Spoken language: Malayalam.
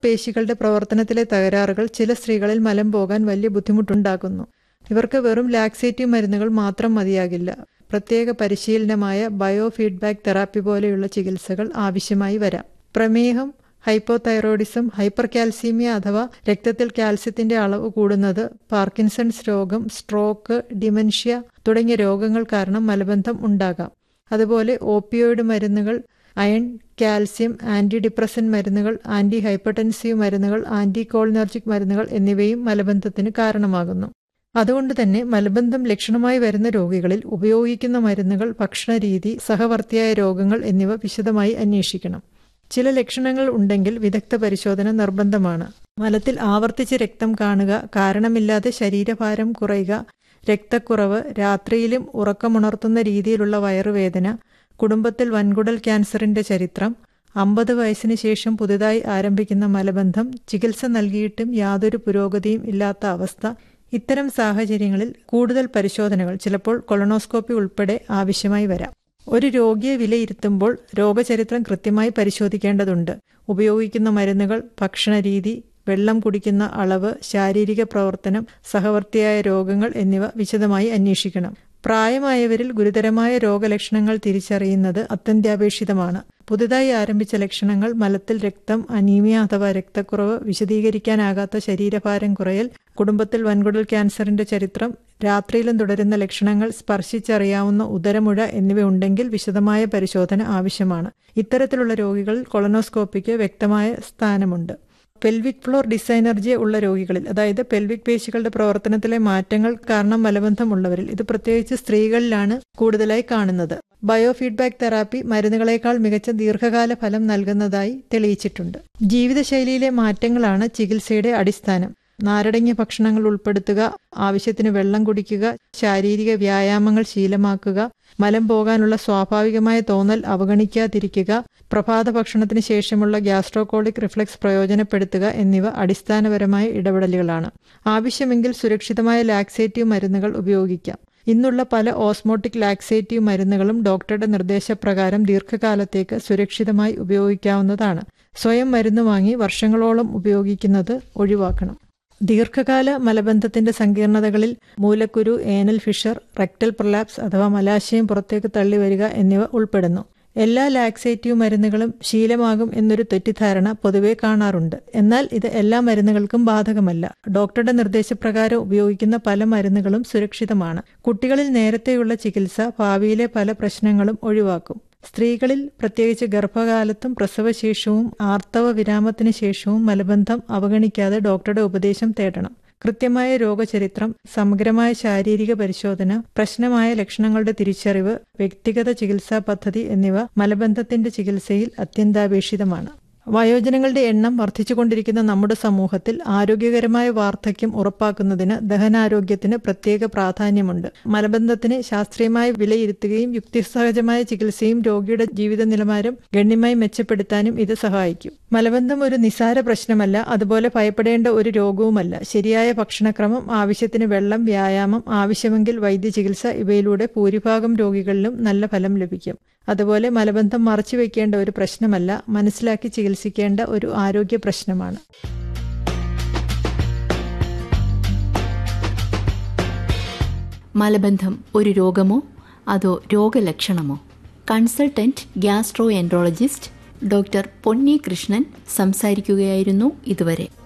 പേശികളുടെ പ്രവർത്തനത്തിലെ തകരാറുകൾ ചില സ്ത്രീകളിൽ മലം പോകാൻ വലിയ ബുദ്ധിമുട്ടുണ്ടാക്കുന്നു ഇവർക്ക് വെറും ലാക്സേറ്റീവ് മരുന്നുകൾ മാത്രം മതിയാകില്ല പ്രത്യേക പരിശീലനമായ ബയോ ഫീഡ്ബാക്ക് തെറാപ്പി പോലെയുള്ള ചികിത്സകൾ ആവശ്യമായി വരാം പ്രമേഹം ഹൈപ്പോതൈറോയിഡിസം ഹൈപ്പർ കാൽസീമിയ അഥവാ രക്തത്തിൽ കാൽസ്യത്തിന്റെ അളവ് കൂടുന്നത് പാർക്കിൻസൺസ് രോഗം സ്ട്രോക്ക് ഡിമെൻഷ്യ തുടങ്ങിയ രോഗങ്ങൾ കാരണം മലബന്ധം ഉണ്ടാകാം അതുപോലെ ഓപ്പിയോയിഡ് മരുന്നുകൾ അയൺ കാൽസ്യം ആന്റി ഡിപ്രസൻ മരുന്നുകൾ ആന്റി ഹൈപ്പർടെൻസീവ് മരുന്നുകൾ ആന്റി കോളിനർജിക് മരുന്നുകൾ എന്നിവയും മലബന്ധത്തിന് കാരണമാകുന്നു അതുകൊണ്ട് തന്നെ മലബന്ധം ലക്ഷണമായി വരുന്ന രോഗികളിൽ ഉപയോഗിക്കുന്ന മരുന്നുകൾ ഭക്ഷണരീതി സഹവർത്തിയായ രോഗങ്ങൾ എന്നിവ വിശദമായി അന്വേഷിക്കണം ചില ലക്ഷണങ്ങൾ ഉണ്ടെങ്കിൽ വിദഗ്ധ പരിശോധന നിർബന്ധമാണ് മലത്തിൽ ആവർത്തിച്ച് രക്തം കാണുക കാരണമില്ലാതെ ശരീരഭാരം കുറയുക രക്തക്കുറവ് രാത്രിയിലും ഉറക്കമുണർത്തുന്ന രീതിയിലുള്ള വയറുവേദന കുടുംബത്തിൽ വൻകുടൽ ക്യാൻസറിന്റെ ചരിത്രം അമ്പത് വയസ്സിന് ശേഷം പുതുതായി ആരംഭിക്കുന്ന മലബന്ധം ചികിത്സ നൽകിയിട്ടും യാതൊരു പുരോഗതിയും ഇല്ലാത്ത അവസ്ഥ ഇത്തരം സാഹചര്യങ്ങളിൽ കൂടുതൽ പരിശോധനകൾ ചിലപ്പോൾ കൊളണോസ്കോപ്പി ഉൾപ്പെടെ ആവശ്യമായി വരാം ഒരു രോഗിയെ വിലയിരുത്തുമ്പോൾ രോഗചരിത്രം കൃത്യമായി പരിശോധിക്കേണ്ടതുണ്ട് ഉപയോഗിക്കുന്ന മരുന്നുകൾ ഭക്ഷണരീതി വെള്ളം കുടിക്കുന്ന അളവ് ശാരീരിക പ്രവർത്തനം സഹവർത്തിയായ രോഗങ്ങൾ എന്നിവ വിശദമായി അന്വേഷിക്കണം പ്രായമായവരിൽ ഗുരുതരമായ രോഗലക്ഷണങ്ങൾ തിരിച്ചറിയുന്നത് അത്യന്താപേക്ഷിതമാണ് പുതുതായി ആരംഭിച്ച ലക്ഷണങ്ങൾ മലത്തിൽ രക്തം അനീമിയ അഥവാ രക്തക്കുറവ് വിശദീകരിക്കാനാകാത്ത ശരീരഭാരം കുറയൽ കുടുംബത്തിൽ വൻകുടൽ ക്യാൻസറിന്റെ ചരിത്രം രാത്രിയിലും തുടരുന്ന ലക്ഷണങ്ങൾ സ്പർശിച്ചറിയാവുന്ന ഉദരമുഴ എന്നിവയുണ്ടെങ്കിൽ വിശദമായ പരിശോധന ആവശ്യമാണ് ഇത്തരത്തിലുള്ള രോഗികളിൽ കൊളനോസ്കോപ്പിക്ക് വ്യക്തമായ സ്ഥാനമുണ്ട് പെൽവിക് ഫ്ലോർ ഡിസൈനർജി ഉള്ള രോഗികളിൽ അതായത് പെൽവിക് പേശികളുടെ പ്രവർത്തനത്തിലെ മാറ്റങ്ങൾ കാരണം മലബന്ധം ഉള്ളവരിൽ ഇത് പ്രത്യേകിച്ച് സ്ത്രീകളിലാണ് കൂടുതലായി കാണുന്നത് ബയോഫീഡ്ബാക്ക് തെറാപ്പി മരുന്നുകളേക്കാൾ മികച്ച ദീർഘകാല ഫലം നൽകുന്നതായി തെളിയിച്ചിട്ടുണ്ട് ജീവിതശൈലിയിലെ മാറ്റങ്ങളാണ് ചികിത്സയുടെ അടിസ്ഥാനം നാരടങ്ങിയ ഭക്ഷണങ്ങൾ ഉൾപ്പെടുത്തുക ആവശ്യത്തിന് വെള്ളം കുടിക്കുക ശാരീരിക വ്യായാമങ്ങൾ ശീലമാക്കുക മലം പോകാനുള്ള സ്വാഭാവികമായ തോന്നൽ അവഗണിക്കാതിരിക്കുക പ്രഭാത ഭക്ഷണത്തിന് ശേഷമുള്ള ഗ്യാസ്ട്രോകോളിക് റിഫ്ലക്സ് പ്രയോജനപ്പെടുത്തുക എന്നിവ അടിസ്ഥാനപരമായ ഇടപെടലുകളാണ് ആവശ്യമെങ്കിൽ സുരക്ഷിതമായ ലാക്സേറ്റീവ് മരുന്നുകൾ ഉപയോഗിക്കാം ഇന്നുള്ള പല ഓസ്മോട്ടിക് ലാക്സേറ്റീവ് മരുന്നുകളും ഡോക്ടറുടെ നിർദ്ദേശപ്രകാരം ദീർഘകാലത്തേക്ക് സുരക്ഷിതമായി ഉപയോഗിക്കാവുന്നതാണ് സ്വയം മരുന്ന് വാങ്ങി വർഷങ്ങളോളം ഉപയോഗിക്കുന്നത് ഒഴിവാക്കണം ദീർഘകാല മലബന്ധത്തിന്റെ സങ്കീർണതകളിൽ മൂലക്കുരു ഏനൽ ഫിഷർ റെക്ടൽ പ്രൊലാപ്സ് അഥവാ മലാശയം പുറത്തേക്ക് തള്ളി വരിക എന്നിവ ഉൾപ്പെടുന്നു എല്ലാ ലാക്സേറ്റീവ് മരുന്നുകളും ശീലമാകും എന്നൊരു തെറ്റിദ്ധാരണ പൊതുവെ കാണാറുണ്ട് എന്നാൽ ഇത് എല്ലാ മരുന്നുകൾക്കും ബാധകമല്ല ഡോക്ടറുടെ നിർദ്ദേശപ്രകാരം ഉപയോഗിക്കുന്ന പല മരുന്നുകളും സുരക്ഷിതമാണ് കുട്ടികളിൽ നേരത്തെയുള്ള ചികിത്സ ഭാവിയിലെ പല പ്രശ്നങ്ങളും ഒഴിവാക്കും സ്ത്രീകളിൽ പ്രത്യേകിച്ച് ഗർഭകാലത്തും പ്രസവശേഷവും ആർത്തവ വിരാമത്തിന് ശേഷവും മലബന്ധം അവഗണിക്കാതെ ഡോക്ടറുടെ ഉപദേശം തേടണം കൃത്യമായ രോഗചരിത്രം സമഗ്രമായ ശാരീരിക പരിശോധന പ്രശ്നമായ ലക്ഷണങ്ങളുടെ തിരിച്ചറിവ് വ്യക്തിഗത ചികിത്സാ പദ്ധതി എന്നിവ മലബന്ധത്തിന്റെ ചികിത്സയിൽ അത്യന്താപേക്ഷിതമാണ് വയോജനങ്ങളുടെ എണ്ണം വർദ്ധിച്ചുകൊണ്ടിരിക്കുന്ന നമ്മുടെ സമൂഹത്തിൽ ആരോഗ്യകരമായ വാർദ്ധക്യം ഉറപ്പാക്കുന്നതിന് ദഹനാരോഗ്യത്തിന് പ്രത്യേക പ്രാധാന്യമുണ്ട് മലബന്ധത്തിന് ശാസ്ത്രീയമായി വിലയിരുത്തുകയും യുക്തിസഹജമായ ചികിത്സയും രോഗിയുടെ ജീവിത നിലവാരം ഗണ്യമായി മെച്ചപ്പെടുത്താനും ഇത് സഹായിക്കും മലബന്ധം ഒരു നിസാര പ്രശ്നമല്ല അതുപോലെ ഭയപ്പെടേണ്ട ഒരു രോഗവുമല്ല ശരിയായ ഭക്ഷണക്രമം ആവശ്യത്തിന് വെള്ളം വ്യായാമം ആവശ്യമെങ്കിൽ വൈദ്യചികിത്സ ഇവയിലൂടെ ഭൂരിഭാഗം രോഗികളിലും നല്ല ഫലം ലഭിക്കും അതുപോലെ മലബന്ധം മറച്ചുവെക്കേണ്ട ഒരു പ്രശ്നമല്ല മനസ്സിലാക്കി ചികിത്സിക്കേണ്ട ഒരു ആരോഗ്യ പ്രശ്നമാണ് മലബന്ധം ഒരു രോഗമോ അതോ രോഗലക്ഷണമോ consultant gastroenterologist doctor Ponni Krishnan സംസാരിക്കുകയായിരുന്നു ഇതുവരെ